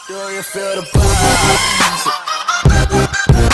Do you feel the buzz?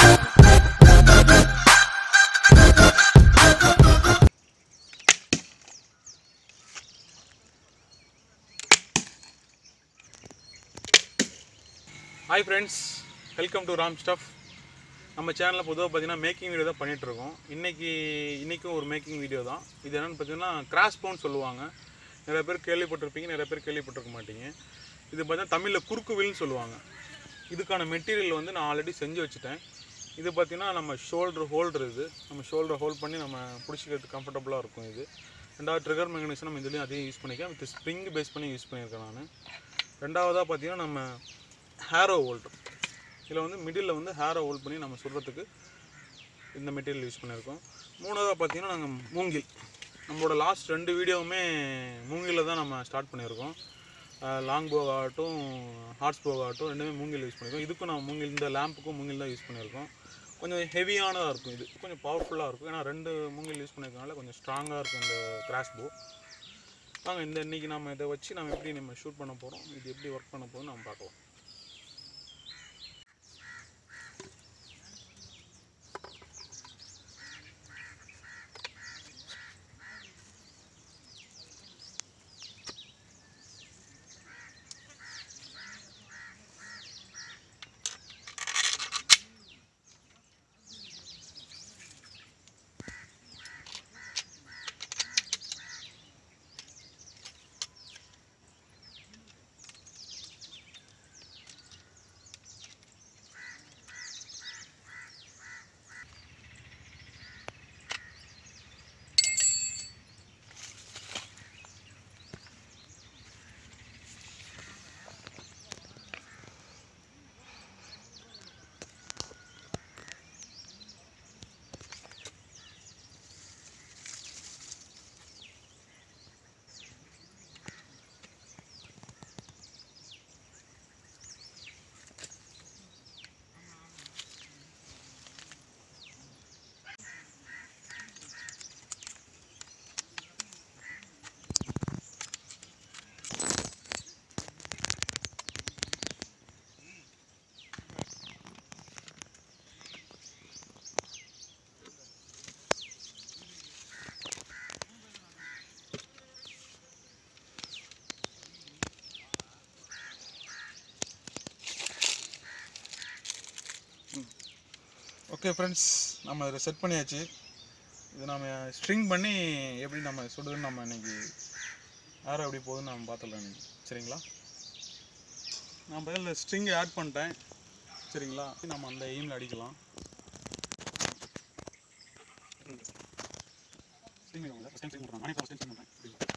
Hi friends welcome to Ram stuff நம்ம சேனலில் பொதுவாக பார்த்தீங்கன்னா மேக்கிங் வீடியோ தான் பண்ணிகிட்ருக்கோம் இன்றைக்கி இன்றைக்கும் ஒரு மேக்கிங் வீடியோ தான் இது என்னென்னு பார்த்தீங்கன்னா கிராஸ் போன் சொல்லுவாங்க நிறைய பேர் கேள்விப்பட்டிருப்பீங்க நிறைய பேர் கேள்விப்பட்டிருக்க மாட்டீங்க இது பார்த்தீங்கன்னா தமிழில் குறுக்கு வில்னு சொல்லுவாங்க இதுக்கான மெட்டீரியல் வந்து நான் ஆல்ரெடி செஞ்சு வச்சுட்டேன் இது பார்த்தீங்கன்னா நம்ம ஷோல்டர் ஹோல்டர் இது நம்ம ஷோல்டர் ஹோல்ட் பண்ணி நம்ம பிடிச்சிக்கிறதுக்கு கம்ஃபர்டபுளாக இருக்கும் இது ரெண்டாவது ட்ரிகர் மெக்கானிசம் நம்ம இதுலேயும் அதையும் யூஸ் பண்ணிக்கலாம் வித் ஸ்ப்ரிங் பேஸ் பண்ணி யூஸ் பண்ணியிருக்கேன் நான் ரெண்டாவதாக பார்த்தீங்கன்னா நம்ம ஹேரோ ஹோல்டர் இதில் வந்து மிடில் வந்து ஹேரோ ஹோல்ட் பண்ணி நம்ம சுடுறதுக்கு இந்த மெட்டீரியல் யூஸ் பண்ணியிருக்கோம் மூணாவதாக பார்த்தீங்கன்னா நாங்கள் மூங்கில் நம்மளோட லாஸ்ட் ரெண்டு வீடியோவுமே மூங்கிலில் தான் நம்ம ஸ்டார்ட் பண்ணியிருக்கோம் லாங் போக் ஆகட்டும் ஹார்ஸ் போக் ஆகட்டும் ரெண்டுமே மூங்கில் யூஸ் பண்ணியிருக்கோம் இதுக்கும் நான் மூங்கில் இந்த லேம்புக்கும் மூங்கில் தான் யூஸ் பண்ணியிருக்கோம் கொஞ்சம் ஹெவியானதாக இருக்கும் இது கொஞ்சம் பவர்ஃபுல்லாக இருக்கும் ஏன்னா ரெண்டு மூங்கில் யூஸ் பண்ணியிருக்கனால கொஞ்சம் ஸ்ட்ராங்காக இருக்கும் இந்த கிராஸ் போ வாங்க இந்த இன்னைக்கு நம்ம இதை வச்சு நம்ம எப்படி நம்ம ஷூட் பண்ண போகிறோம் இது எப்படி ஒர்க் பண்ண போகிறோம் நம்ம பார்க்கலாம் ஓகே ஃப்ரெண்ட்ஸ் நம்ம இதை செட் பண்ணியாச்சு இது நம்ம ஸ்ட்ரிங் பண்ணி எப்படி நம்ம சுடுதுன்னு நம்ம இன்னைக்கு யாரும் எப்படி போகுதுன்னு நம்ம பார்த்துடலாம் இன்னைக்கு சரிங்களா நான் பதில் ஸ்ட்ரிங் ஆட் பண்ணிட்டேன் சரிங்களா நம்ம அந்த எய்மில் அடிக்கலாம் ஸ்ட்ரிங் ஸ்ட்ரிங் பண்ணுறேன் நானே ஸ்ட்ரிங் பண்ணுறேன்